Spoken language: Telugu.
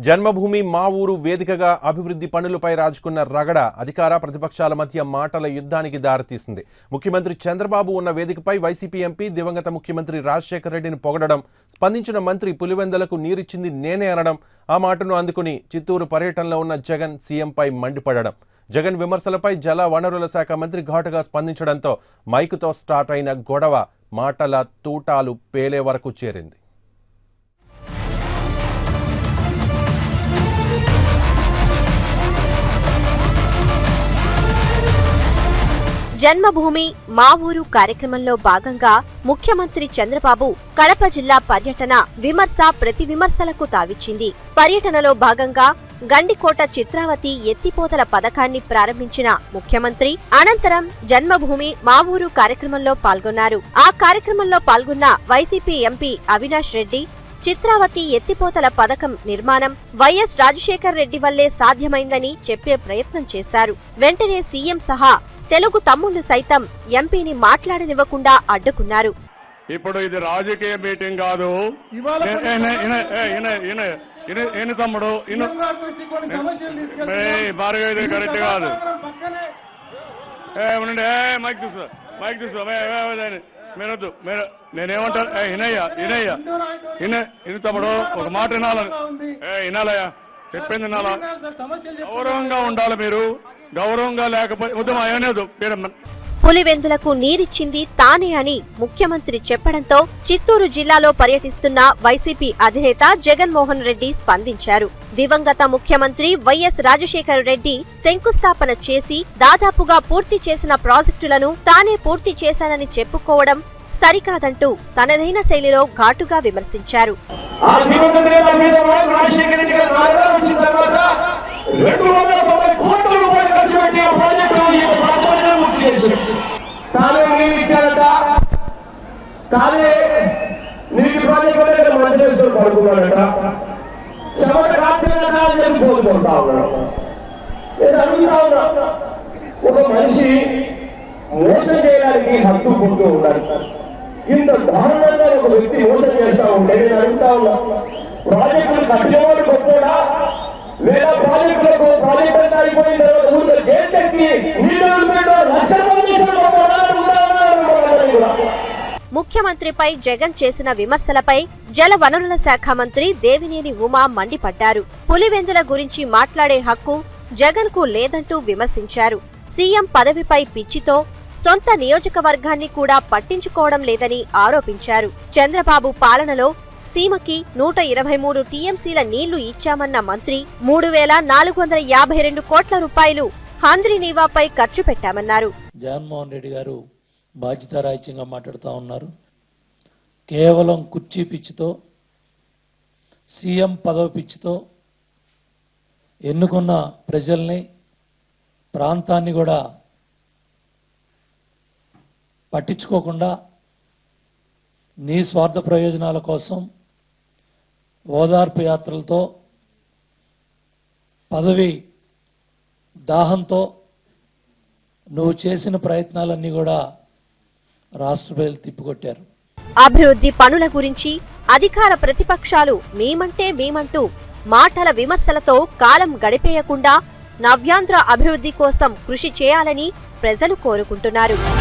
జన్మభూమి మా ఊరు వేదికగా అభివృద్ధి పనులపై రాజుకున్న రగడ అధికార ప్రతిపక్షాల మధ్య మాటల యుద్ధానికి దారితీసింది ముఖ్యమంత్రి చంద్రబాబు ఉన్న వేదికపై వైసీపీ ఎంపీ దివంగత ముఖ్యమంత్రి రాజశేఖర రెడ్డిని పొగడడం స్పందించిన మంత్రి పులివెందలకు నీరిచ్చింది నేనే అనడం ఆ మాటను అందుకుని చిత్తూరు పర్యటనలో ఉన్న జగన్ సీఎంపై మండిపడడం జగన్ విమర్శలపై జల వనరుల శాఖ మంత్రి ఘాటుగా స్పందించడంతో మైకుతో స్టార్ట్ అయిన గొడవ మాటల తూటాలు పేలే వరకు చేరింది జన్మభూమి మా ఊరు కార్యక్రమంలో భాగంగా ముఖ్యమంత్రి చంద్రబాబు కడప జిల్లా పర్యటన విమర్శ ప్రతి విమర్శలకు తావిచ్చింది పర్యటనలో భాగంగా గండికోట చిత్రావతి ఎత్తిపోతల పథకాన్ని ప్రారంభించిన ముఖ్యమంత్రి అనంతరం జన్మభూమి మా ఊరు కార్యక్రమంలో పాల్గొన్నారు ఆ కార్యక్రమంలో పాల్గొన్న వైసీపీ ఎంపీ అవినాష్ రెడ్డి చిత్రావతి ఎత్తిపోతల పథకం నిర్మాణం వైఎస్ రాజశేఖర్ రెడ్డి వల్లే సాధ్యమైందని చెప్పే ప్రయత్నం చేశారు వెంటనే సీఎం సహా తెలుగు తమ్ముళ్లు సైతం ఎంపీని మాట్లాడనివ్వకుండా అడ్డుకున్నారు ఇప్పుడు ఇది రాజకీయ మీటింగ్ కాదు ఇవాళ ఏ- ఏ- ఈయన- ఈయన- ఏ- ఈయన- ఈయన- ఈయన- ఈయన తమ్ముడు ఈయన- ఏయ్, భార్గవ ఇది కరెక్ట్ కాదు పక్కనే ఏ ఉండండి ఏ మైక్ తీసుకో మైక్ తీసుకో ఏ, ఏ, ఏ, ఏ, మీరు వద్దు మీరు నేనేమంటాను ఏ ఇనయ్య ఇనయ్య ఇన ఇన తమ్ముడు ఒక మాట వినాలని ఏ వినాలయ్యా చెప్పింది వినాలా సమస్యలు చెప్పు. గౌరవంగా ఉండాలి మీరు గౌరవంగా లేకపోతే వద్దు మా ఏమనేది మీరు పులివెందులకు నీరిచ్చింది తానే అని ముఖ్యమంత్రి చెప్పడంతో చిత్తూరు జిల్లాలో పర్యటిస్తున్న వైసీపీ అధినేత జగన్మోహన్ రెడ్డి స్పందించారు దివంగత ముఖ్యమంత్రి వైఎస్ రాజశేఖర రెడ్డి శంకుస్థాపన చేసి దాదాపుగా పూర్తి చేసిన ప్రాజెక్టులను తానే పూర్తి చేశానని చెప్పుకోవడం సరికాదంటూ తనదైన శైలిలో ఘాటుగా విమర్శించారు ఆ దివంగత నేత మీద మనం రాజశేఖర రెడ్డి గారు నాలుగు వచ్చిన తర్వాత రెండు వందల తొంభై కోట్ల రూపాయలు ఖర్చు పెట్టి ఆ ప్రాజెక్టు ఈ ప్రాంతంలో పూర్తి చేశారు తానే నీళ్ళు ఇచ్చారట తానే నీటి ప్రాజెక్టు దగ్గర మంచి విషయం పడుకున్నాడట చెమట కాకపోయినా అని కోరుకుంటా ఉన్నాడు నేను అడుగుతా ఉన్నా ఒక మనిషి మోసం చేయడానికి హక్కు పుట్టు ఉండాలి ఇంత దారుణంగా ఒక వ్యక్తి మోసం చేస్తా ఉంటే నేను అడుగుతా ఉన్నా ప్రాజెక్టులు కట్టేవాడు గొప్పడా లేదా ప్రాజెక్టులకు ప్రాజెక్ట్ అంతా అయిపోయిన తర్వాత ఊరిలో గేట్ ఎక్కి నీళ్ళు వదిలిపెట్టాడు లక్షల మంది చేసిన గొప్పవాడా అని అడుగుతా ఉన్నాను మిమ్మల్ని కూడా. ముఖ్యమంత్రిపై జగన్ చేసిన విమర్శలపై జల వనరుల శాఖ మంత్రి దేవినేని ఉమా మండిపడ్డారు పులివెందుల గురించి మాట్లాడే హక్కు జగన్ కు లేదంటూ విమర్శించారు సీఎం పదవిపై పిచ్చితో సొంత నియోజకవర్గాన్ని కూడా పట్టించుకోవడం లేదని ఆరోపించారు చంద్రబాబు పాలనలో సీమకి నూట ఇరవై మూడు టీఎంసీల నీళ్లు ఇచ్చామన్న మంత్రి మూడు వేల నాలుగు వందల యాభై రెండు కోట్ల రూపాయలు హంద్రి నీవాపై ఖర్చు పెట్టామన్నారు జగన్మోహన్ రెడ్డి గారు బాధ్యతారాహిత్యంగా మాట్లాడుతూ ఉన్నారు కేవలం కుర్చీ పిచ్చితో సీఎం పదవి పిచ్చితో ఎన్నుకున్న ప్రజల్ని ప్రాంతాన్ని కూడా పట్టించుకోకుండా నీ స్వార్థ ప్రయోజనాల కోసం ఓదార్పు యాత్రలతో పదవి దాహంతో నువ్వు చేసిన ప్రయత్నాలన్నీ కూడా రాష్ట్ర ప్రజలు తిప్పికొట్టారు అభివృద్ధి పనుల గురించి అధికార ప్రతిపక్షాలు మేమంటే మేమంటూ మాటల విమర్శలతో కాలం గడిపేయకుండా నవ్యాంధ్ర అభివృద్ధి కోసం కృషి చేయాలని ప్రజలు కోరుకుంటున్నారు